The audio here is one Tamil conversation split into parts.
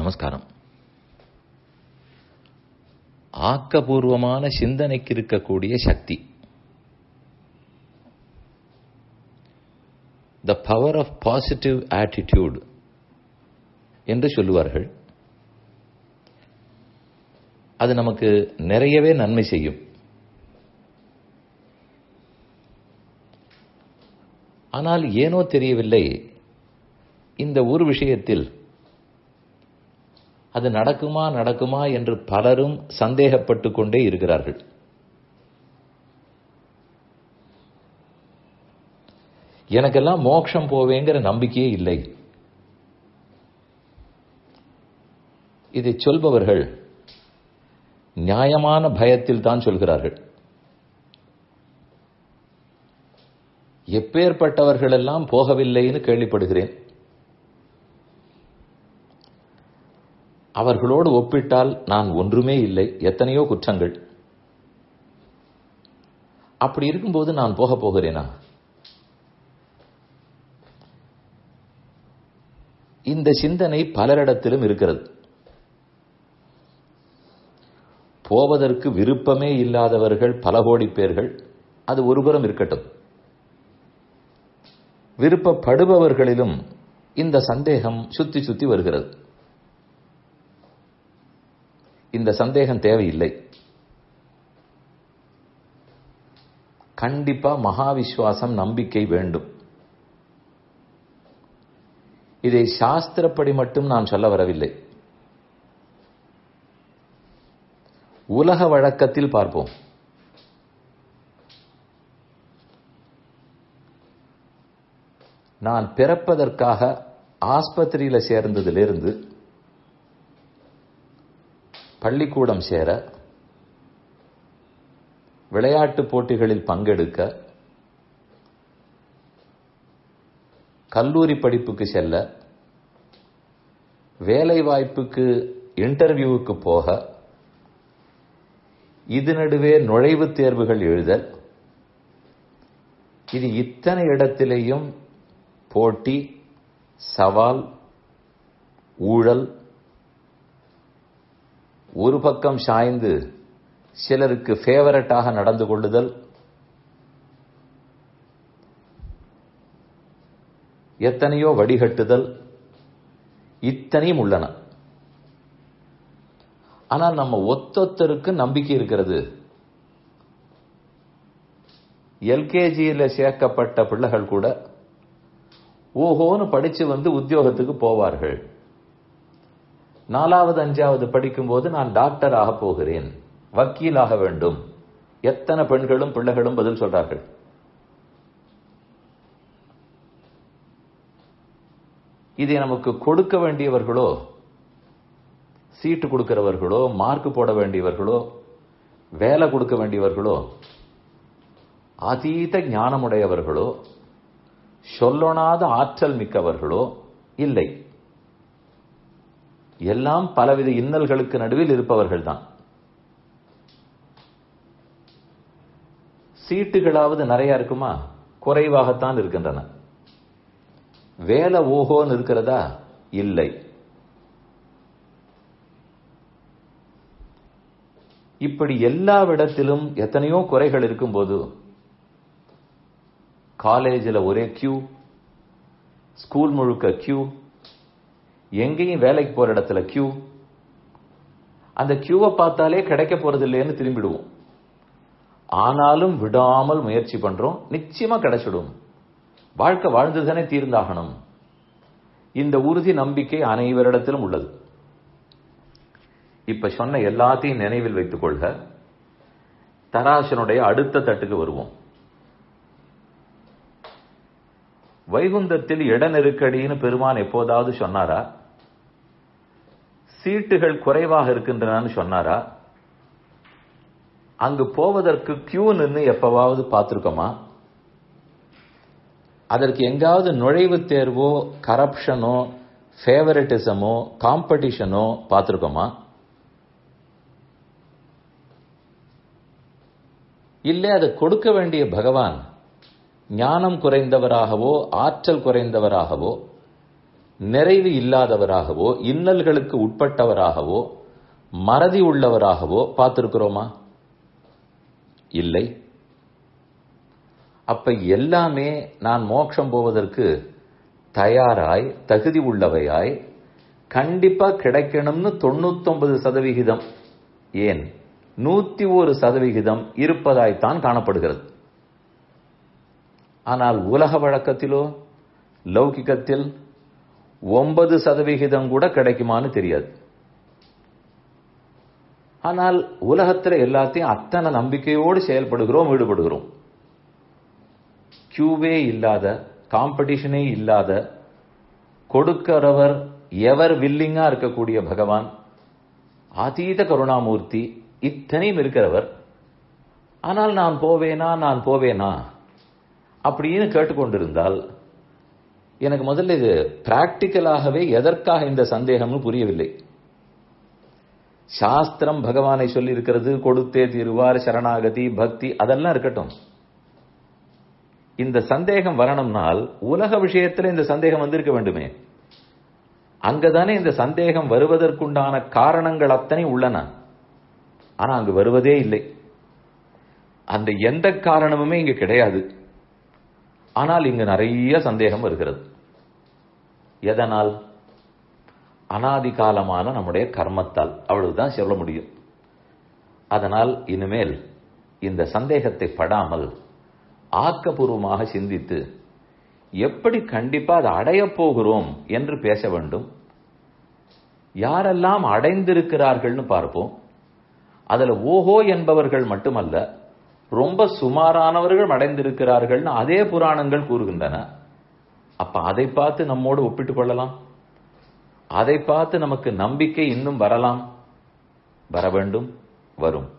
நமஸ்காரம் ஆக்கபூர்வமான சிந்தனைக்கு இருக்கக்கூடிய சக்தி the power of positive attitude என்று சொல்லுவார்கள் அது நமக்கு நிறையவே நன்மை செய்யும் ஆனால் ஏனோ தெரியவில்லை இந்த ஒரு விஷயத்தில் அது நடக்குமா நடக்குமா என்று பலரும் சந்தேகப்பட்டு கொண்டே இருக்கிறார்கள் எனக்கெல்லாம் மோட்சம் போவேங்கிற நம்பிக்கையே இல்லை இதை சொல்பவர்கள் நியாயமான பயத்தில் தான் சொல்கிறார்கள் எப்பேற்பட்டவர்களெல்லாம் போகவில்லைன்னு கேள்விப்படுகிறேன் அவர்களோடு ஒப்பிட்டால் நான் ஒன்றுமே இல்லை எத்தனையோ குற்றங்கள் அப்படி இருக்கும்போது நான் போக போகிறேனா இந்த சிந்தனை பலரிடத்திலும் இருக்கிறது போவதற்கு விருப்பமே இல்லாதவர்கள் பல கோடி பேர்கள் அது ஒருபுறம் இருக்கட்டும் விருப்பப்படுபவர்களிலும் இந்த சந்தேகம் சுத்தி சுத்தி வருகிறது இந்த சந்தேகம் தேவையில்லை கண்டிப்பா மகாவிஸ்வாசம் நம்பிக்கை வேண்டும் இதை சாஸ்திரப்படி மட்டும் நான் சொல்ல வரவில்லை உலக வழக்கத்தில் பார்ப்போம் நான் பிறப்பதற்காக ஆஸ்பத்திரியில் சேர்ந்ததிலிருந்து பள்ளிக்கூடம் சேர விளையாட்டு போட்டிகளில் பங்கெடுக்க கல்லூரி படிப்புக்கு செல்ல வேலை வாய்ப்புக்கு இன்டர்வியூவுக்கு போக இது நடுவே நுழைவுத் தேர்வுகள் எழுதல் இது இத்தனை இடத்திலேயும் போட்டி சவால் ஊழல் ஒரு பக்கம் சாய்ந்து சிலருக்கு ஃபேவரட்டாக நடந்து கொள்ளுதல் எத்தனையோ வடிகட்டுதல் இத்தனையும் உள்ளன ஆனால் நம்ம ஒத்தொத்தருக்கு நம்பிக்கை இருக்கிறது எல்கேஜியில் சேர்க்கப்பட்ட பிள்ளைகள் கூட ஓஹோன்னு படிச்சு வந்து உத்தியோகத்துக்கு போவார்கள் நாலாவது அஞ்சாவது படிக்கும்போது நான் டாக்டர் ஆக போகிறேன் வக்கீலாக வேண்டும் எத்தனை பெண்களும் பிள்ளைகளும் பதில் சொல்றார்கள் இதை நமக்கு கொடுக்க வேண்டியவர்களோ சீட்டு கொடுக்கிறவர்களோ மார்க் போட வேண்டியவர்களோ வேலை கொடுக்க வேண்டியவர்களோ அதீத ஞானமுடையவர்களோ சொல்லொணாத ஆற்றல் மிக்கவர்களோ இல்லை எல்லாம் பலவித இன்னல்களுக்கு நடுவில் இருப்பவர்கள் தான் சீட்டுகளாவது நிறைய இருக்குமா குறைவாகத்தான் இருக்கின்றன வேலை ஓஹோன்னு இருக்கிறதா இல்லை இப்படி எல்லாவிடத்திலும் எத்தனையோ குறைகள் இருக்கும்போது காலேஜில் ஒரே கியூ ஸ்கூல் முழுக்க கியூ எங்கேயும் வேலைக்கு போற இடத்துல கியூ அந்த கியூவை பார்த்தாலே கிடைக்க போறது இல்லைன்னு திரும்பிடுவோம் ஆனாலும் விடாமல் முயற்சி பண்றோம் நிச்சயமா கிடைச்சிடும் வாழ்க்கை வாழ்ந்துதானே தீர்ந்தாகணும் இந்த உறுதி நம்பிக்கை அனைவரிடத்திலும் உள்ளது இப்ப சொன்ன எல்லாத்தையும் நினைவில் வைத்துக் கொள்க தராசனுடைய அடுத்த தட்டுக்கு வருவோம் வைகுந்தத்தில் இட நெருக்கடின்னு பெருமான் எப்போதாவது சொன்னாரா சீட்டுகள் குறைவாக இருக்கின்றன சொன்னாரா அங்கு போவதற்கு கியூ நின்று எப்பவாவது பார்த்திருக்கோமா அதற்கு எங்காவது நுழைவுத் தேர்வோ கரப்ஷனோ ஃபேவரட்டிசமோ காம்படிஷனோ பார்த்திருக்கோமா இல்லை அதை கொடுக்க வேண்டிய பகவான் ஞானம் குறைந்தவராகவோ ஆற்றல் குறைந்தவராகவோ நிறைவு இல்லாதவராகவோ இன்னல்களுக்கு உட்பட்டவராகவோ மறதி உள்ளவராகவோ பார்த்திருக்கிறோமா இல்லை அப்ப எல்லாமே நான் மோட்சம் போவதற்கு தயாராய் தகுதி உள்ளவையாய் கண்டிப்பா கிடைக்கணும்னு தொண்ணூத்தொன்பது சதவிகிதம் ஏன் நூத்தி ஒரு சதவிகிதம் இருப்பதாய்த்தான் காணப்படுகிறது ஆனால் உலக வழக்கத்திலோ லௌகிக்கத்தில் ஒன்பது சதவிகிதம் கூட கிடைக்குமான்னு தெரியாது ஆனால் உலகத்தில் எல்லாத்தையும் அத்தனை நம்பிக்கையோடு செயல்படுகிறோம் ஈடுபடுகிறோம் கியூவே இல்லாத காம்படிஷனே இல்லாத கொடுக்கிறவர் எவர் வில்லிங்கா இருக்கக்கூடிய பகவான் அதீத கருணாமூர்த்தி இத்தனையும் இருக்கிறவர் ஆனால் நான் போவேனா நான் போவேனா அப்படின்னு கேட்டுக்கொண்டிருந்தால் எனக்கு முதல்ல இது பிராக்டிக்கலாகவே எதற்காக இந்த சந்தேகம்னு புரியவில்லை சாஸ்திரம் பகவானை சொல்லி இருக்கிறது கொடுத்தே தீருவார் சரணாகதி பக்தி அதெல்லாம் இருக்கட்டும் இந்த சந்தேகம் வரணும்னால் உலக விஷயத்துல இந்த சந்தேகம் வந்திருக்க வேண்டுமே அங்கதானே இந்த சந்தேகம் வருவதற்குண்டான காரணங்கள் அத்தனை உள்ளன ஆனா அங்கு வருவதே இல்லை அந்த எந்த காரணமுமே இங்க கிடையாது ஆனால் இங்கு நிறைய சந்தேகம் வருகிறது எதனால் அனாதி காலமான நம்முடைய கர்மத்தால் அவ்வளவுதான் சொல்ல முடியும் அதனால் இனிமேல் இந்த சந்தேகத்தை படாமல் ஆக்கப்பூர்வமாக சிந்தித்து எப்படி கண்டிப்பா அதை அடையப் போகிறோம் என்று பேச வேண்டும் யாரெல்லாம் அடைந்திருக்கிறார்கள்னு பார்ப்போம் அதுல ஓஹோ என்பவர்கள் மட்டுமல்ல ரொம்ப சுமாரானவர்கள் அடைந்திருக்கிறார்கள்னு அதே புராணங்கள் கூறுகின்றன அப்ப அதை பார்த்து நம்மோடு ஒப்பிட்டுக் கொள்ளலாம் அதை பார்த்து நமக்கு நம்பிக்கை இன்னும் வரலாம் வர வேண்டும் வரும்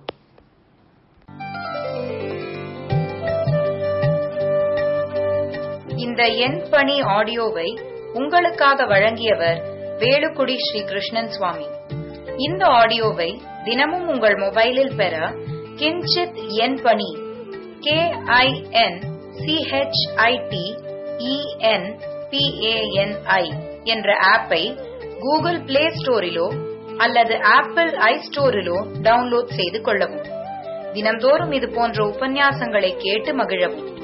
இந்த எண் பணி ஆடியோவை உங்களுக்காக வழங்கியவர் வேலுக்குடி ஸ்ரீ கிருஷ்ணன் சுவாமி இந்த ஆடியோவை தினமும் உங்கள் மொபைலில் பெற கிஞ்சித் எண் பணி கே ஐ என் சிஹெச்ஐடி இஎன் பிஏஎன்ஐ என்ற ஆப்பை கூகுள் பிளே ஸ்டோரிலோ அல்லது ஆப்பிள் ஐ ஸ்டோரிலோ டவுன்லோட் செய்து கொள்ளவும் தினம்தோறும் இது போன்ற உபன்யாசங்களை கேட்டு மகிழவும்